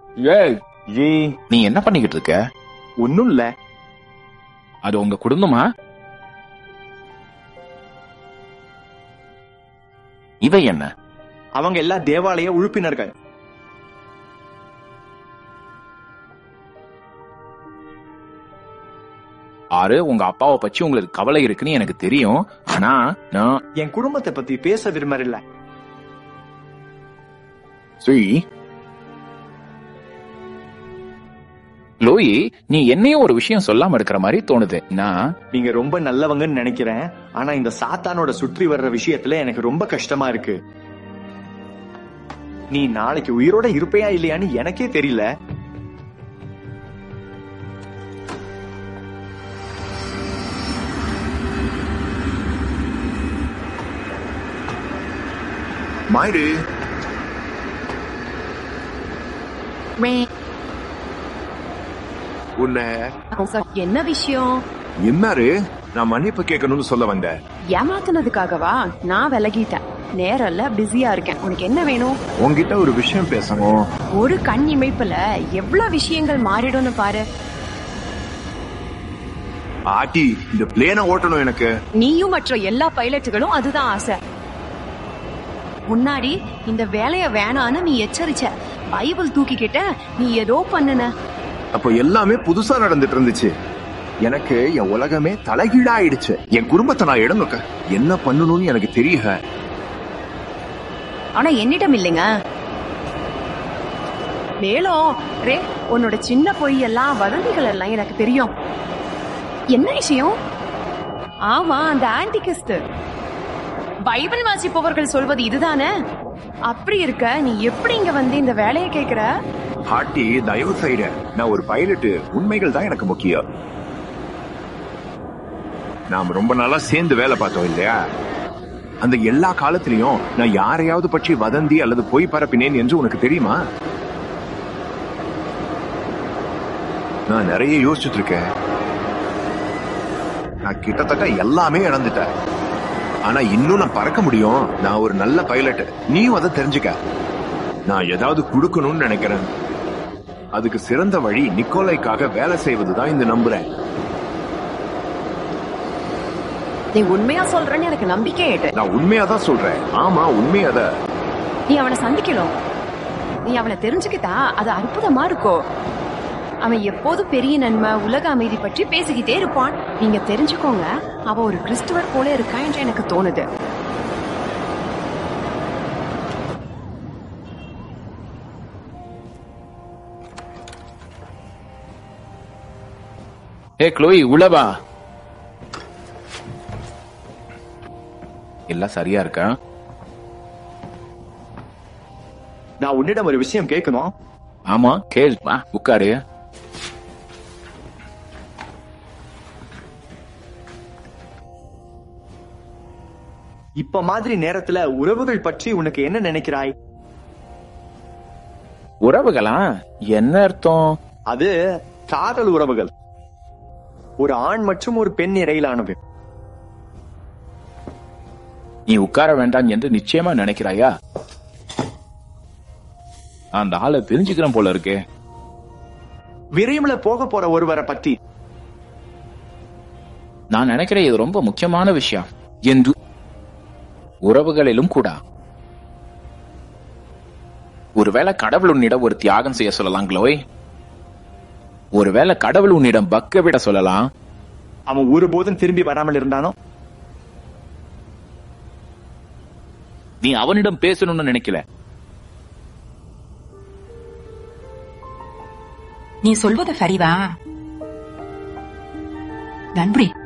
ஏய் ஏ நீ என்ன பண்ணிக்கிட்டு இருக்க ஒன்னும் இல்ல அது உங்க குடும்பமா இவ என்ன அவங்க எல்லாம் தேவாலய உறுப்பினர்கள் ஆறு உங்க அப்பாவை பற்றி உங்களுக்கு கவலை இருக்குன்னு எனக்கு தெரியும் ஆனா நான் என் குடும்பத்தை பத்தி பேச விரும்பல ஸ்ரீ லோயி நீ என்னையும் ஒரு விஷயம் சொல்லாம இருக்கிற மாதிரி தோணுது நான் நீங்க ரொம்ப நல்லவங்கன்னு நினைக்கிறேன் ஆனா இந்த சாத்தானோட சுற்றி வர்ற விஷயத்துல எனக்கு ரொம்ப கஷ்டமா இருக்கு நீ நாளைக்கு உயிரோட இருப்பையா இல்லையான்னு எனக்கே தெரியல மாயிடு உன்னை என்ன விஷயம் என்னாரு நான் மன்னிப்பு கேட்கணும்னு சொல்ல வந்தேன் ஏமாத்துனதுக்காகவா நான் விலகிட்டேன் நேரம் இல்ல பிஸியா இருக்கேன் உனக்கு என்ன வேணும் உன்கிட்ட ஒரு விஷயம் பேசணும் ஒரு கண் இமைப்புல எவ்வளவு விஷயங்கள் மாறிடும்னு பாரு ஆட்டி இந்த பிளேனை ஓட்டணும் எனக்கு நீயும் மற்ற எல்லா பைலட்டுகளும் அதுதான் ஆசை முன்னாடி இந்த வேலைய வேணான்னு நீ எச்சரிச்ச பைபிள் தூக்கிக்கிட்ட நீ ஏதோ பண்ணுன அப்போ எல்லாமே புதுசா நடந்துட்டு இருந்துச்சு எனக்கு என் உலகமே தலைகீழா ஆயிடுச்சு என் குடும்பத்தை நான் இடம் வைக்க என்ன பண்ணணும்னு எனக்கு தெரியல ஆனா என்னிடம் இல்லைங்க மேலும் ரே உன்னோட சின்ன பொய் எல்லாம் வதந்திகள் எல்லாம் எனக்கு தெரியும் என்ன விஷயம் ஆமா அந்த ஆன்டிகிஸ்ட் பைபிள் வாசிப்பவர்கள் சொல்வது இதுதானே அப்படி இருக்க நீ எப்படி இங்க வந்து இந்த வேலையை கேக்குற ஹாட்டி தயவு செய்ய நான் ஒரு பைலட்டு உண்மைகள் தான் எனக்கு முக்கியம் நாம் ரொம்ப நாளா சேர்ந்து வேலை பார்த்தோம் இல்லையா அந்த எல்லா காலத்திலையும் நான் யாரையாவது பற்றி வதந்தி அல்லது பொய் பரப்பினேன் என்று உனக்கு தெரியுமா நான் நிறைய யோசிச்சுட்டு இருக்கேன் நான் கிட்டத்தட்ட எல்லாமே இழந்துட்டேன் ஆனா இன்னும் நான் பறக்க முடியும் நான் ஒரு நல்ல பைலட் நீயும் அதை தெரிஞ்சுக்க நான் ஏதாவது கொடுக்கணும்னு நினைக்கிறேன் அதுக்கு சிறந்த வழி நிக்கோலைக்காக வேலை செய்வதுதான் இந்த நம்புறேன் நீ உண்மையா சொல்றேன்னு எனக்கு நம்பிக்கை ஏட்டு நான் உண்மையாதான் சொல்றேன் ஆமா உண்மையாதான் நீ அவனை சந்திக்கணும் நீ அவனை தெரிஞ்சுக்கிட்டா அது அற்புதமா இருக்கும் அவன் எப்போதும் பெரிய நன்மை உலக அமைதி பற்றி பேசிக்கிட்டே இருப்பான் நீங்க தெரிஞ்சுக்கோங்க அவன் ஒரு கிறிஸ்துவர் போல இருக்கான் என்று எனக்கு தோணுது ஏ க்ளோயி உள்ளவா எல்லாம் சரியா இருக்கா நான் உன்னிடம் ஒரு விஷயம் கேட்கணும் ஆமா கேள் வா உட்காரு இப்ப மாதிரி நேரத்துல உறவுகள் பற்றி உனக்கு என்ன நினைக்கிறாய் உறவுகளா என்ன அர்த்தம் அது காதல் உறவுகள் ஒரு ஆண் மற்றும் ஒரு பெண் இடையிலானது நீ உட்கார வேண்டாம் என்று நிச்சயமா நினைக்கிறாயா அந்த ஆளை தெரிஞ்சுக்கிறேன் போல இருக்கே விரைவுல போக போற ஒருவரை பத்தி நான் நினைக்கிறேன் இது ரொம்ப முக்கியமான விஷயம் என்று உறவுகளிலும் கூட ஒருவேளை கடவுள் உன்னிடம் ஒரு தியாகம் செய்ய சொல்லலாம் க்ளோய் ஒருவேளை கடவுள் உன்னிடம் பக்க விட சொல்லலாம் அவன் ஒருபோதும் திரும்பி வராமல் இருந்தானோ நீ அவனிடம் பேசணும்னு நினைக்கல நீ சொல்வது சரிதான் நன்றி